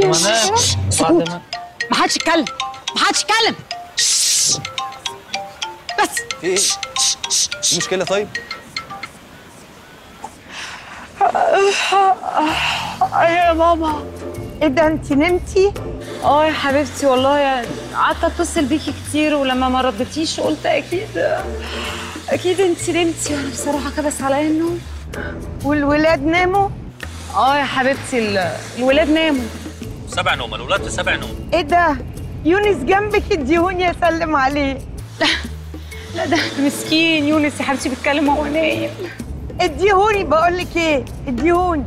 ما نام سكوت بعد ما- ما حدش يتكلم ما حدش يتكلم بس في ايه؟ في مشكلة طيب؟ ايه يا ماما ايه ده انت نمتي؟ اه يا حبيبتي والله يعني قعدت اتصل بيكي كتير ولما ما ردتيش قلت اكيد اكيد انت نمتي وانا بصراحه كبس عليا النوم والولاد ناموا؟ اه يا حبيبتي ال- الولاد ناموا سبع نوم الولاد في سبع نوم ايه ده؟ يونس جنبك اديهوني اسلم عليه لا ده مسكين يونس يا حبيبتي بيتكلم وهو نايم اديهوني بقول لك ايه اديهوني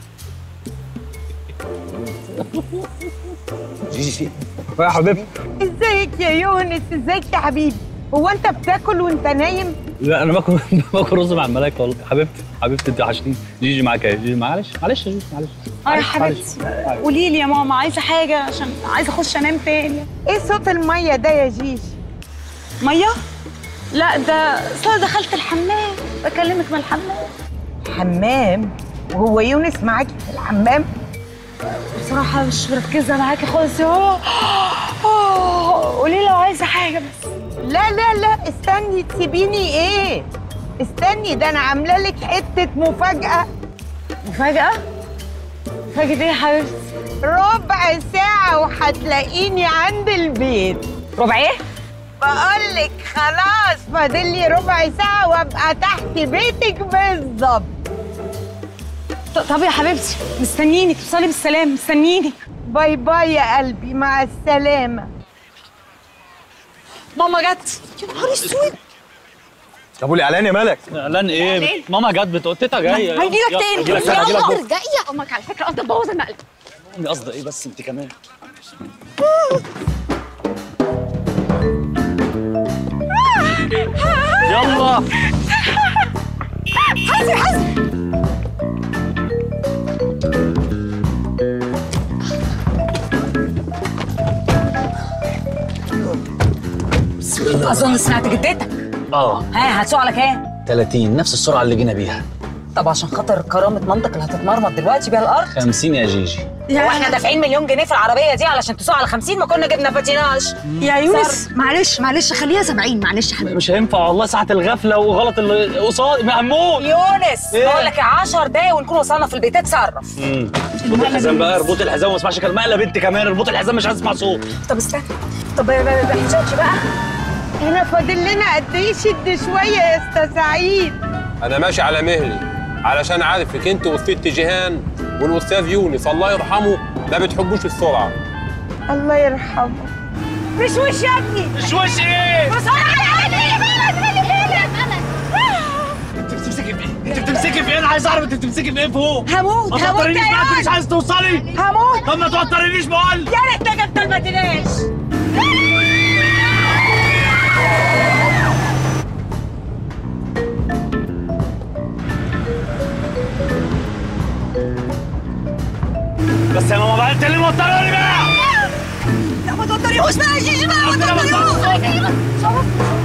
جيجي يا حبيبتي ازيك يا يونس ازيك يا حبيبي هو انت بتاكل وانت نايم لا انا باكل باكل رز مع الملايكه والله حبيبتي حبيبتي انت وحشتيني جيجي معاك يا جيجي معلش معلش يا جيجي معلش اه يا معلش، حبيبتي معلش. قولي لي يا ماما عايزه حاجه عشان عايزه اخش انام تاني ايه صوت الميه ده يا جيجي ميه لا ده اصل دخلت الحمام بكلمك من الحمام حمام وهو يونس معاكي في الحمام بصراحة مش مركزة معاكي خالص يا قولي لو عايزة حاجة بس لا لا لا استني تسيبيني ايه استني ده انا عاملة لك حتة مفاجأة مفاجأة؟ مفاجأة ايه يا حبيبتي؟ ربع ساعة وهتلاقيني عند البيت ربع ايه؟ بقول لك خلاص فاضل لي ربع ساعة وابقى تحت بيتك بالظبط طب يا حبيبتي مستنيني توصلي بالسلام مستنيني باي باي يا قلبي مع السلامة ماما جت يا نهار اسود طب والاعلان يا ملك اعلان ايه ماما جت بتوتتها جايه هيجي لك تاني هيجي لك تاني هيجي لك يلا بكره ارجعي يا امك على فكره انت مبوظ المقلب امي قصدي ايه بس انت كمان يلا حاسب حاسب اظن سمعت جدتك اه ها هتسوق على كام 30 نفس السرعه اللي جينا بيها طب عشان خاطر كرامه مامتك اللي هتتمرمط دلوقتي بيها الارض 50 يا جيجي واحنا دافعين مليون جنيه في العربيه دي علشان تسوق على 50 ما كنا جبنا باتيناج يا يونس معلش معلش خليها 70 معلش يا حبيبي مش هينفع والله ساعه الغفله وغلط اللي قصاد مأمون يونس إيه؟ بقول لك 10 دقايق ونكون وصلنا في البيت اتصرف اربط الحزام بقى اربط الحزام وما اسمعش كلام مقلب انت كمان اربط الحزام مش عايز اسمع صوت طب استنى طب حجاجي بقى احنا فاضل لنا قد ايه شد شوية يا استاذ سعيد انا ماشي على مهلي علشان عارفك انت والست جيهان والاستاذ يونس الله يرحمه ما بتحبوش السرعه الله يرحمه مش وش يا ابني مش وش ايه بسرعة يا ابني انت بتمسكي في ايه انت بتمسكي في ايه انا عايز اعرف انت بتمسكي في ايه فوق هموت ما هموت توترينيش بقى انت مش يا عايز توصلي هموت طب ما توترينيش بقول يا ريتنا جبنا المديناش بس يا ماما بقى انت اللي موتراني بقى لا ما توتريهوش بقى يا جيجي بقى ما أصل أنا توتريهوش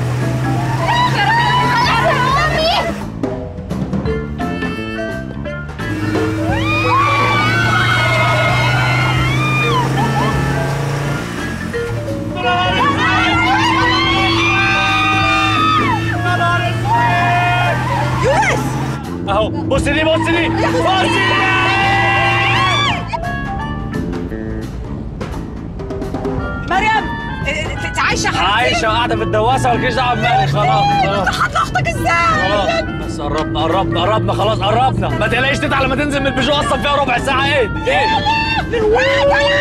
اهو بص دي بص دي بص دي مريم انت عايشه يا حبيبتي عايشه قاعده في الدواسه مالكيش دعوه بمالي خلاص خلاص حاطه اختك ازاي خلاص بس قربنا قربنا قربنا خلاص قربنا ما تقلقيش تتعب لما تنزل من البيجو اصلا فيها ربع ساعه ايه ايه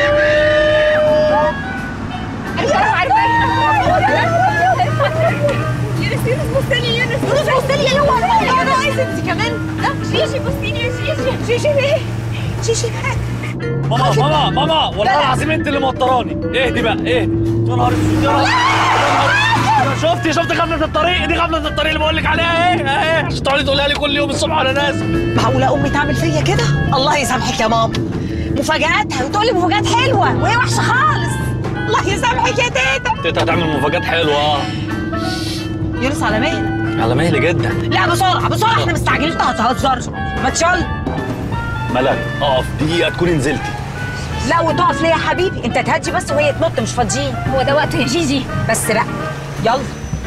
يونس يونس بصلي يونس يونس بصلي يا هو انا عايز انت كمان لا شيشي بصيني يا شيشي شيشي ايه شيشي ماما ماما ماما والله العظيم انت اللي موتراني اهدي بقى اهدي يا نهار اسود يا نهار يا نهار- شفتي شفتي غفله الطريق دي غفله الطريق اللي بقول لك عليها ايه ايه عشان تقعدي تقولها لي كل يوم الصبح وانا نازل معقوله امي تعمل فيا كده الله يسامحك يا ماما مفاجاتها وتقول لي مفاجات حلوه وهي وحشه خالص الله يسامحك يا تيتا تيتا هتعمل مفاجات حلوه اه يونس على مهلك على مهلي جدا لا بسرعه بسرعه احنا مستعجلين انت هتهزر ما تشل ملك اقف دقيقه تكوني نزلتي لا وتقف ليه يا حبيبي انت تهدي بس وهي تنط مش فاضيين هو ده وقته يا جيجي بس بقى يلا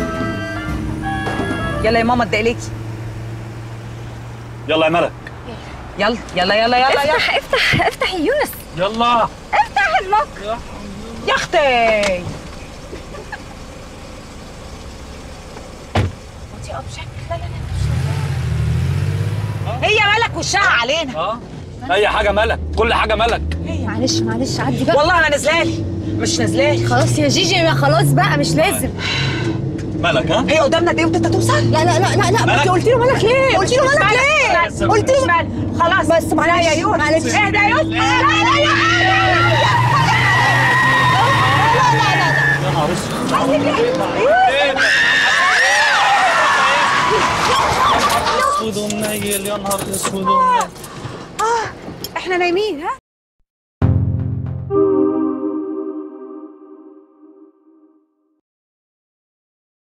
يلا يا ماما اتدقلكي يلا يا ملك يلا يلا يلا يلا يلا افتح افتح افتح يا يونس يلا افتح المك يا اختي هي مالك وشها علينا اه اي حاجه ملك كل حاجه ملك معلش معلش عدي بقى والله ما نازلالي مش نازلالي خلاص يا جيجي ما خلاص بقى مش لازم ملك ها هي قدامنا قد ايه وانت توصل لا لا لا لا لا مالك؟ انت قلت له مالك ليه قلت له مالك ليه قلت له خلاص بس معلش لا يا يونس معلش اهدى يا يونس لا لا يا يا نهار اسود اسود ومنيل يا نهار اسود ومنيل احنا نايمين ها